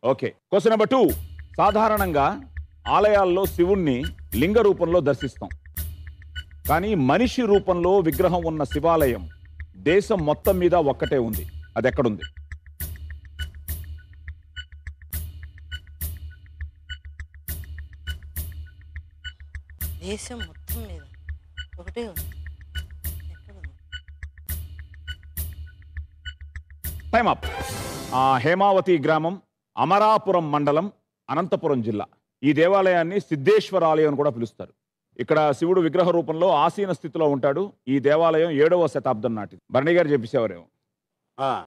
okay question number two సాధారణంగా ఆలయాల్లో శివుణ్ణి లింగ రూపంలో దర్శిస్తాం కానీ మనిషి రూపంలో విగ్రహం ఉన్న శివాలయం దేశం మొత్తం మీద ఒక్కటే ఉంది అది ఎక్కడుంది దేశం మొత్తం మీద ఒకటే ఉంది ఎక్కడ ఉంది టైమ్ అప్ ఆ హేమావతి గ్రామం అమరాపురం మండలం అనంతపురం జిల్లా ఈ దేవాలయాన్ని సిద్ధేశ్వర ఆలయం అని కూడా పిలుస్తారు ఇక్కడ శివుడు విగ్రహ రూపంలో ఆసీన స్థితిలో ఉంటాడు ఈ దేవాలయం ఏడవ శతాబ్దం నాటిది భరణి గారు చెప్పేసేవారేమో ఆ,